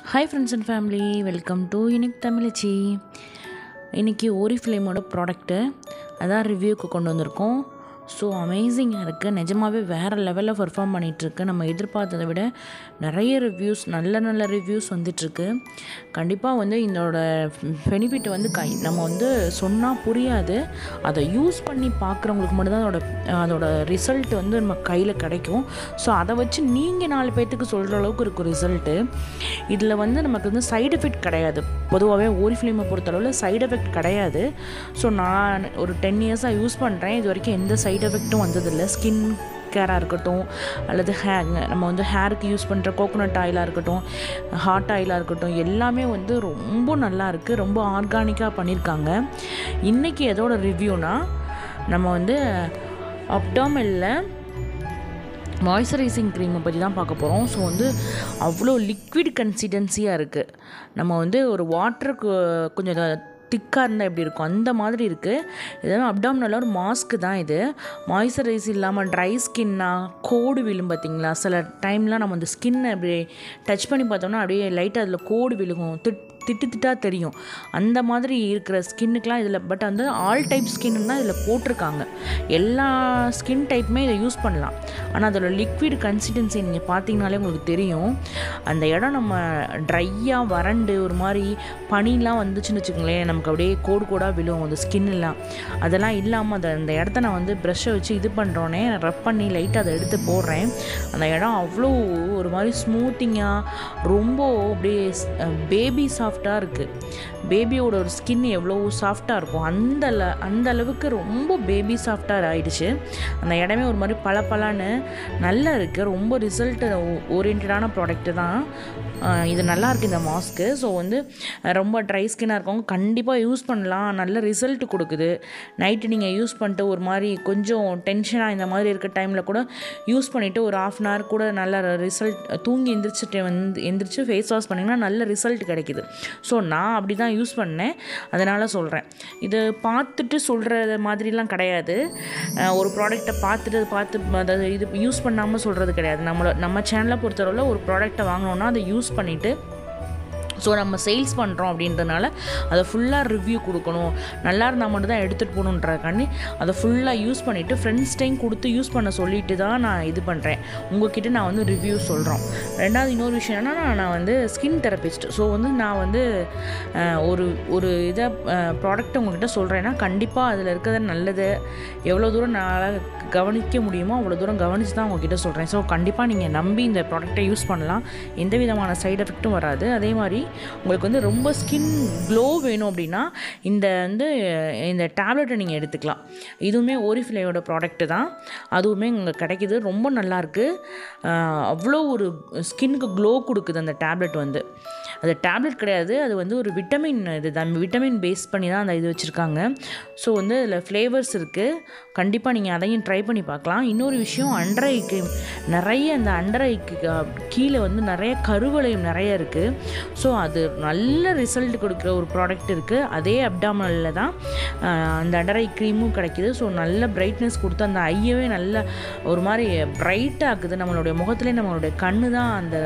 hi friends and family welcome to unique Tamizhachi இன்றைக்கி ஓரி ஃபிலிமோட product அதான் ரிவ்யூக்கு கொண்டு வந்திருக்கோம் ஸோ அமேசிங்காக இருக்குது நிஜமாகவே வேறு லெவலில் பர்ஃபார்ம் பண்ணிகிட்ருக்கு நம்ம எதிர்பார்த்ததை விட நிறைய ரிவ்யூஸ் நல்ல நல்ல ரிவ்யூஸ் வந்துட்டுருக்கு கண்டிப்பாக வந்து இதோட பெனிஃபிட் வந்து கை நம்ம வந்து சொன்னால் புரியாது அதை யூஸ் பண்ணி பார்க்குறவங்களுக்கு மட்டும்தான் அதோட அதோட ரிசல்ட் வந்து நம்ம கையில் கிடைக்கும் ஸோ அதை வச்சு நீங்கள் நாலு பேர்த்துக்கு சொல்கிற அளவுக்கு இருக்கும் ரிசல்ட்டு இதில் வந்து நமக்கு வந்து சைடு எஃபெக்ட் கிடையாது பொதுவாகவே ஓரி ஃபிலிமை பொறுத்தளவில் சைடு எஃபெக்ட் கிடையாது ஸோ நான் ஒரு டென் இயர்ஸாக யூஸ் பண்ணுறேன் இது வரைக்கும் எந்த சைடு எஃபெக்ட்டும் வந்ததில்லை ஸ்கின் கேராக இருக்கட்டும் அல்லது ஹே நம்ம வந்து ஹேருக்கு யூஸ் பண்ணுற கோகோனட் ஆயிலாக இருக்கட்டும் ஹாட் ஆயிலாக இருக்கட்டும் எல்லாமே வந்து ரொம்ப நல்லா இருக்குது ரொம்ப ஆர்கானிக்காக பண்ணியிருக்காங்க இன்றைக்கி எதோட ரிவ்யூனா நம்ம வந்து அப்டாமலில் மாய்ஸ்சரைசிங் க்ரீமை பற்றி தான் பார்க்க போகிறோம் ஸோ வந்து அவ்வளோ லிக்விட் கன்சிஸ்டன்சியாக இருக்குது நம்ம வந்து ஒரு வாட்டருக்கு கொஞ்சம் திக்காக இருந்தால் எப்படி இருக்கும் அந்த மாதிரி இருக்குது இதெல்லாம் அப்டாமினலாக ஒரு மாஸ்க்கு தான் இது மாய்ஸ்சரைஸ் இல்லாமல் ட்ரை ஸ்கின்னா கோடு விழும் பார்த்தீங்களா சில டைம்லாம் நம்ம அந்த ஸ்கின்னை அப்படி டச் பண்ணி பார்த்தோம்னா அப்படியே லைட்டாக அதில் கோடு விழுகும் திட் திட்டு திட்டாக தெரியும் அந்த மாதிரி இருக்கிற ஸ்கின்னுக்கெலாம் இதில் பட் வந்து ஆல் டைப் ஸ்கின்னு தான் இதில் போட்டிருக்காங்க எல்லா ஸ்கின் டைப்புமே இதை யூஸ் பண்ணலாம் ஆனால் அதோட லிக்விட் கன்சிஸ்டன்சி நீங்கள் பார்த்தீங்கனாலே உங்களுக்கு தெரியும் அந்த இடம் நம்ம ட்ரையாக வறண்டு ஒரு மாதிரி பனிலாம் வந்துச்சுன்னு வச்சுக்கோங்களேன் நமக்கு அப்படியே கோடு கோடாக விழுவும் அந்த ஸ்கின்லாம் அதெல்லாம் இல்லாமல் அதை அந்த இடத்த நான் வந்து ப்ரெஷ்ஷை வச்சு இது பண்ணுறோன்னே ரப் பண்ணி லைட்டாக அதை எடுத்து போடுறேன் அந்த இடம் அவ்வளோ ஒரு மாதிரி ஸ்மூத்திங்காக ரொம்ப அப்படியே பேபி சாஃப்ட் சாஃப்டாக இருக்குது பேபியோட ஒரு ஸ்கின் எவ்வளோ சாஃப்டாக இருக்கும் அந்த அந்த அளவுக்கு ரொம்ப பேபி சாஃப்டாக ஆயிடுச்சு அந்த இடமே ஒரு மாதிரி பல பலான்னு நல்லா இருக்குது ரொம்ப ரிசல்ட் ஓரியன்டான ப்ராடக்ட்டு தான் இது நல்லா இருக்குது இந்த மாஸ்க்கு ஸோ வந்து ரொம்ப ட்ரை ஸ்கின்னாக இருக்கவங்க கண்டிப்பாக யூஸ் பண்ணலாம் நல்ல ரிசல்ட் கொடுக்குது நைட்டு நீங்கள் யூஸ் பண்ணிட்டு ஒரு மாதிரி கொஞ்சம் டென்ஷனாக இந்த மாதிரி இருக்க டைமில் கூட யூஸ் பண்ணிவிட்டு ஒரு ஆஃப் அன் ஹவர் கூட நல்ல ரிசல்ட் தூங்கி எந்திரிச்சிட்டு வந்து எந்திரிச்சு ஃபேஸ் வாஷ் பண்ணிங்கன்னா நல்ல ரிசல்ட் கிடைக்கிது ஸோ நான் அப்படி தான் யூஸ் பண்ணேன் அதனால் சொல்கிறேன் இது பார்த்துட்டு சொல்கிற மாதிரிலாம் கிடையாது ஒரு ப்ராடக்டை பார்த்துட்டு பார்த்து அதாவது இது யூஸ் பண்ணாமல் சொல்கிறது கிடையாது நம்மளை நம்ம சேனலை பொறுத்தளவில் ஒரு ப்ராடக்ட்டை வாங்கினோன்னா அதை யூஸ் பண்ணிவிட்டு ஸோ நம்ம சேல்ஸ் பண்ணுறோம் அப்படின்றதுனால அதை ஃபுல்லாக ரிவ்யூ கொடுக்கணும் நல்லா இருந்தால் மட்டும் தான் எடுத்துகிட்டு போகணுன்றக்காண்டி அதை ஃபுல்லாக யூஸ் பண்ணிவிட்டு ஃப்ரெண்ட்ஸ் டைம் கொடுத்து யூஸ் பண்ண சொல்லிட்டு தான் நான் இது பண்ணுறேன் உங்ககிட்ட நான் வந்து ரிவ்யூ சொல்கிறோம் ரெண்டாவது இன்னொரு விஷயம் என்னென்னா நான் வந்து ஸ்கின் தெரபிஸ்ட் ஸோ வந்து நான் வந்து ஒரு ஒரு இதை ப்ராடக்ட் உங்கள்கிட்ட சொல்கிறேன்னா கண்டிப்பாக அதில் இருக்கிறது நல்லது எவ்வளோ தூரம் நான் கவனிக்க முடியுமோ அவ்வளோ தூரம் கவனித்து தான் உங்ககிட்ட சொல்கிறேன் ஸோ கண்டிப்பாக நீங்கள் நம்பி இந்த ப்ராடக்டை யூஸ் பண்ணலாம் எந்த விதமான சைடு எஃபெக்ட்டும் வராது அதே மாதிரி உங்களுக்கு வந்து ரொம்ப ஸ்கின் க்ளோ வேணும் அப்படின்னா இந்த வந்து இந்த டேப்லெட்டை நீங்கள் எடுத்துக்கலாம் இதுவுமே ஓரிஃபிலையோட ப்ராடக்ட்டு தான் அதுவுமே இங்கே கிடைக்கிது ரொம்ப நல்லாயிருக்கு அவ்வளோ ஒரு ஸ்கின்னுக்கு க்ளோ கொடுக்குது அந்த டேப்லெட் வந்து அது டேப்லெட் கிடையாது அது வந்து ஒரு விட்டமின் இது தான் விட்டமின் பேஸ் பண்ணி தான் அந்த இது வச்சுருக்காங்க ஸோ வந்து அதில் ஃப்ளேவர்ஸ் இருக்குது கண்டிப்பாக நீங்கள் அதையும் ட்ரை பண்ணி பார்க்கலாம் இன்னொரு விஷயம் அண்டர் ஐக்கு நிறைய அந்த அண்டர் ஐக்கு கீழே வந்து நிறைய கருவளையம் நிறைய இருக்குது ஸோ அது நல்ல ரிசல்ட் கொடுக்குற ஒரு ப்ராடக்ட் இருக்குது அதே அப்டாமலில் தான் அந்த அண்டர் ஐ க்ரீமும் கிடைக்கிது ஸோ நல்ல பிரைட்னஸ் கொடுத்து அந்த ஐயவே நல்ல ஒரு மாதிரி பிரைட்டாக ஆக்குது நம்மளுடைய முகத்துலேயே நம்மளுடைய கண்ணு தான் அந்த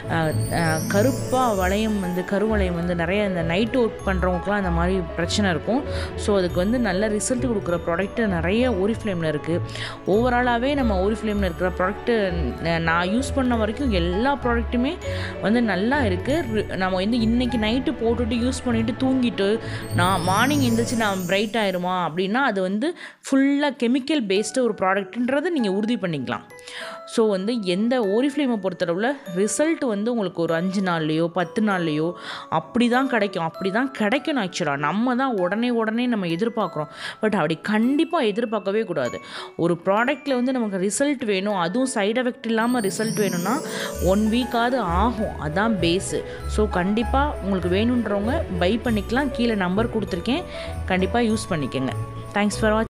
கருப்பாக வளையம் வந்து கருவளையம் வந்து நிறைய இந்த நைட் ஒர்க் பண்ணுறவங்களுக்குலாம் அந்த மாதிரி பிரச்சனை இருக்கும் ஸோ அதுக்கு வந்து நல்ல ரிசல்ட் கொடுக்குற ப்ராடக்ட்டு நிறைய ஓரி ஃப்ளேமில் இருக்குது ஓவராலாகவே நம்ம ஓரி ஃப்ளேமில் இருக்கிற ப்ராடக்ட்டு நான் யூஸ் பண்ண வரைக்கும் எல்லா ப்ராடக்ட்டுமே வந்து நல்லா இருக்குது நம்ம வந்து இன்றைக்கி நைட்டு போட்டுட்டு யூஸ் பண்ணிவிட்டு தூங்கிட்டு நான் மார்னிங் எழுந்திரிச்சு நான் பிரைட் ஆயிருமா அப்படின்னா அது வந்து ஃபுல்லாக கெமிக்கல் பேஸ்டு ஒரு ப்ராடக்ட்ன்றதை நீங்கள் உறுதி பண்ணிக்கலாம் ஸோ வந்து எந்த ஓரிஃப்ளேமை பொறுத்தளவில் ரிசல்ட் வந்து உங்களுக்கு ஒரு அஞ்சு நாள்லேயோ பத்து நாள்லேயோ அப்படி தான் கிடைக்கும் அப்படி தான் கிடைக்கணும் ஆக்சுவலாக நம்ம தான் உடனே உடனே நம்ம எதிர்பார்க்குறோம் பட் அப்படி கண்டிப்பாக எதிர்பார்க்கவே கூடாது ஒரு ப்ராடக்ட்டில் வந்து நமக்கு ரிசல்ட் வேணும் அதுவும் சைட் எஃபெக்ட் இல்லாமல் ரிசல்ட் வேணும்னா ஒன் வீக்காவது ஆகும் அதான் பேஸு ஸோ கண்டிப்பாக உங்களுக்கு வேணுன்றவங்க பை பண்ணிக்கலாம் கீழே நம்பர் கொடுத்துருக்கேன் கண்டிப்பாக யூஸ் பண்ணிக்கோங்க தேங்க்ஸ் ஃபார் வாட்ச்